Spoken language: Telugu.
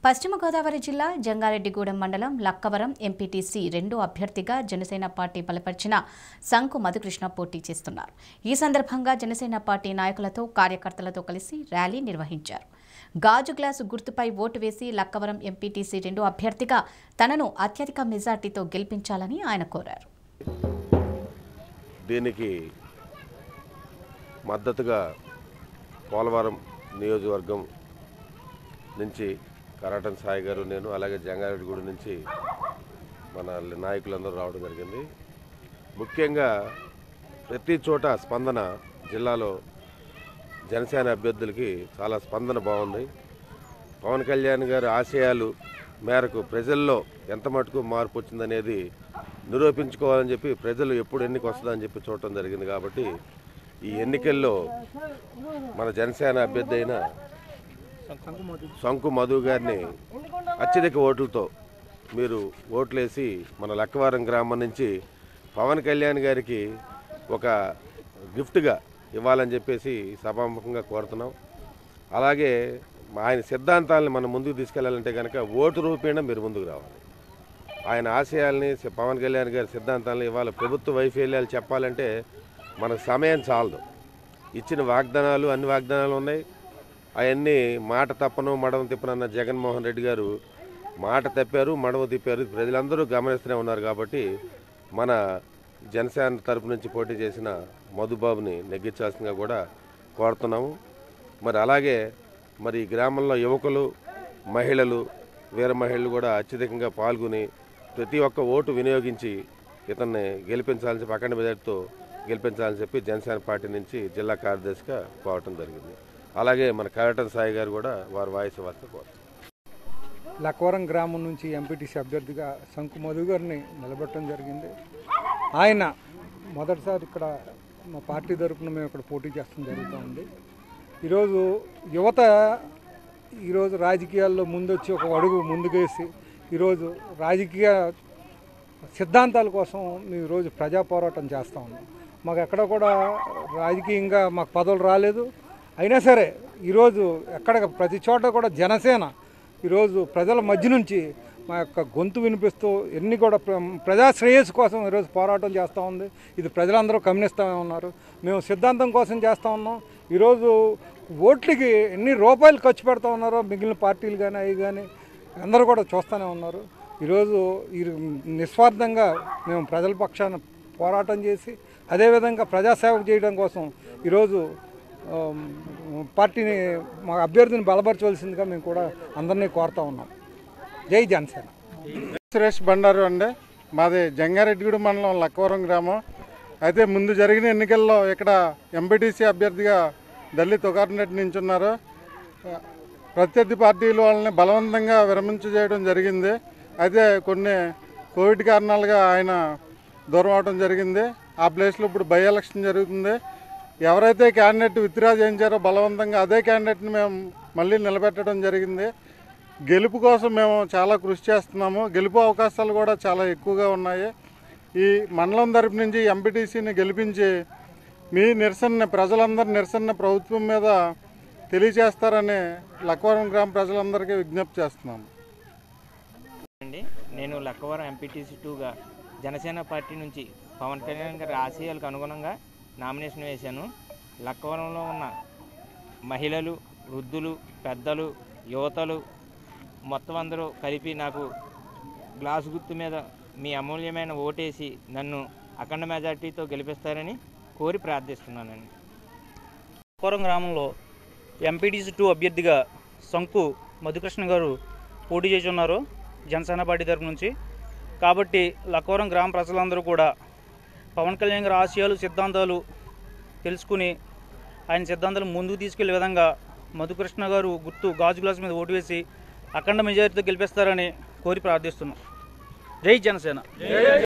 పశ్చిమ గోదావరి జిల్లా జంగారెడ్డిగూడెం మండలం లక్కవరం ఎంపీటీసీ రెండో అభ్యర్థిగా జనసేన పార్టీ బలపరిచిన సంకు మధుకృష్ణ పోటీ చేస్తున్నారు ఈ సందర్భంగా జనసేన పార్టీ నాయకులతో కార్యకర్తలతో కలిసి ర్యాలీ నిర్వహించారు గాజు గ్లాసు గుర్తుపై ఓటు వేసి లక్కవరం ఎంపీటీసీ రెండో అభ్యర్థిగా తనను అత్యధిక మెజార్టీతో గెలిపించాలని ఆయన కోరారు దీనికి మద్దతుగా పోలవరం నియోజకవర్గం నుంచి కరాటన్ సాయి గారు నేను అలాగే జంగారెడ్డిగూడ నుంచి మన నాయకులందరూ రావడం జరిగింది ముఖ్యంగా ప్రతి చోట స్పందన జిల్లాలో జనసేన అభ్యర్థులకి చాలా స్పందన బాగుంది పవన్ కళ్యాణ్ గారి ఆశయాలు మేరకు ప్రజల్లో ఎంత మటుకు మార్పు వచ్చిందనేది నిరూపించుకోవాలని చెప్పి ప్రజలు ఎప్పుడు ఎన్నిక వస్తుందని చెప్పి చూడటం జరిగింది కాబట్టి ఈ ఎన్నికల్లో మన జనసేన అభ్యర్థి అయిన శంకు మధు గారిని అత్యధిక ఓట్లతో మీరు ఓట్లేసి మన లక్కవారం గ్రామం నుంచి పవన్ కళ్యాణ్ గారికి ఒక గిఫ్ట్గా ఇవ్వాలని చెప్పేసి సభాముఖంగా కోరుతున్నాం అలాగే ఆయన సిద్ధాంతాలను మనం ముందుకు తీసుకెళ్లాలంటే కనుక ఓటు రూపేణా మీరు ముందుకు రావాలి ఆయన ఆశయాల్ని సి- పవన్ కళ్యాణ్ గారి సిద్ధాంతాలను ఇవాళ ప్రభుత్వ వైఫల్యాలు చెప్పాలంటే మనకు సమయం చాలదు ఇచ్చిన వాగ్దానాలు అన్ని వాగ్దానాలు ఉన్నాయి అవన్నీ మాట తప్పను మడవ తిప్పనన్న జగన్మోహన్ రెడ్డి గారు మాట తప్పారు మడవ తిప్పారు ప్రజలందరూ గమనిస్తూనే ఉన్నారు కాబట్టి మన జనసేన తరపు నుంచి పోటీ చేసిన మధుబాబుని నెగ్గించాల్సిందిగా కూడా కోరుతున్నాము మరి అలాగే మరి ఈ గ్రామంలో యువకులు మహిళలు వీర మహిళలు కూడా అత్యధికంగా పాల్గొని ప్రతి ఒక్క ఓటు వినియోగించి ఇతన్ని గెలిపించాలని చెప్పి అఖండ మెజార్టీతో గెలిపించాలని చెప్పి జనసేన పార్టీ నుంచి జిల్లా కార్యదర్శిగా కోవటం జరిగింది అలాగే మన కరటన్ సాయి గారు కూడా వారి వాయిస్ వార్త కోరుతారు లక్వరం గ్రామం నుంచి ఎంపీటీసీ అభ్యర్థిగా శంకు మధు గారిని నిలబెట్టడం జరిగింది ఆయన మొదటిసారి ఇక్కడ మా పార్టీ తరఫున మేము ఇక్కడ పోటీ చేస్తాం జరుగుతూ ఉంది ఈరోజు యువత ఈరోజు రాజకీయాల్లో ముందొచ్చి ఒక అడుగు ముందుకేసి ఈరోజు రాజకీయ సిద్ధాంతాల కోసం మేము ఈరోజు ప్రజా పోరాటం చేస్తూ ఉన్నాం మాకు ఎక్కడ కూడా రాజకీయంగా మాకు పదవులు రాలేదు అయినా సరే ఈరోజు ఎక్కడ ప్రతి చోట కూడా జనసేన ఈరోజు ప్రజల మధ్య నుంచి మా యొక్క గొంతు వినిపిస్తూ ఎన్ని కూడా ప్ర- ప్రజా శ్రేయస్సు కోసం ఈరోజు పోరాటం చేస్తూ ఉంది ఇది ప్రజలందరూ గమనిస్తూ ఉన్నారు మేము సిద్ధాంతం కోసం చేస్తూ ఉన్నాం ఈరోజు ఓట్లకి ఎన్ని రూపాయలు ఖర్చు పెడతా ఉన్నారో మిగిలిన పార్టీలు కానీ అవి కానీ అందరూ కూడా చూస్తూనే ఉన్నారు ఈరోజు ఈ నిస్వార్థంగా మేము ప్రజల పక్షాన పోరాటం చేసి అదేవిధంగా ప్రజాసేవ చేయడం కోసం ఈరోజు ఆమ్, పార్టీని మా అభ్యర్థిని బలపరచవలసిందిగా మేము కూడా అందరినీ కోరుతా ఉన్నాం జై జనసేన సురేష్ బండారు అండి మాది జంగారెడ్డిగూడ మండలం లక్కవరం గ్రామం అయితే ముందు జరిగిన ఎన్నికల్లో ఇక్కడ ఎంపీటీసీ అభ్యర్థిగా దళి తుకారనెట్టి నించున్నారు ఆ, ప్రత్యర్థి పార్టీలు వాళ్ళని బలవంతంగా విరమించజేయడం జరిగింది అయితే కొన్ని కోవిడ్ కారణాలుగా ఆయన దూరం అవడం జరిగింది ఆ ప్లేస్లో ఇప్పుడు బై ఎలక్షన్ జరుగుతుంది ఎవరైతే క్యాండిడేట్ విత్డ్రా చేయించారో బలవంతంగా అదే క్యాండిడేట్ని మేము మళ్ళీ నిలబెట్టడం జరిగింది గెలుపు కోసం మేము చాలా కృషి చేస్తున్నాము గెలుపు అవకాశాలు కూడా చాలా ఎక్కువగా ఉన్నాయి ఈ మండలం తరపు నుంచి ఎంపీటీసీని గెలిపించి మీ నిరసన ప్రజలందరి నిరసన ప్రభుత్వం మీద తెలియజేస్తారని లక్వరం గ్రామ ప్రజలందరికీ విజ్ఞప్తి చేస్తున్నాము అండి నేను లక్కవరం ఎంపీటీసీ టూగా జనసేన పార్టీ నుంచి పవన్ కళ్యాణ్ గారి ఆశయాలకు అనుగుణంగా నామినేషన్ వేశాను లక్కవరంలో ఉన్న మహిళలు వృద్ధులు పెద్దలు యువతలు మొత్తం అందరూ కలిపి నాకు గ్లాసు గుర్తు మీద మీ అమూల్యమైన ఓటేసి నన్ను అఖండ మెజార్టీతో గెలిపిస్తారని కోరి ప్రార్థిస్తున్నానండి కోరం గ్రామంలో ఎంపీటీసీ టూ అభ్యర్థిగా శంకు మధుకృష్ణ గారు పోటీ చేసి ఉన్నారు జనసేన పార్టీ తరపు నుంచి కాబట్టి లక్కవరం గ్రామ ప్రజలందరూ కూడా పవన్ కళ్యాణ్ గారి ఆశయాలు సిద్ధాంతాలు తెలుసుకుని ఆయన సిద్ధాంతాలు ముందుకు తీసుకెళ్లే విధంగా మధుకృష్ణ గారు గుర్తు గాజు గ్లాస్ మీద ఓటు వేసి అఖండ మెజారిటీతో గెలిపిస్తారని కోరి ప్రార్థిస్తున్నాం జై జనసేన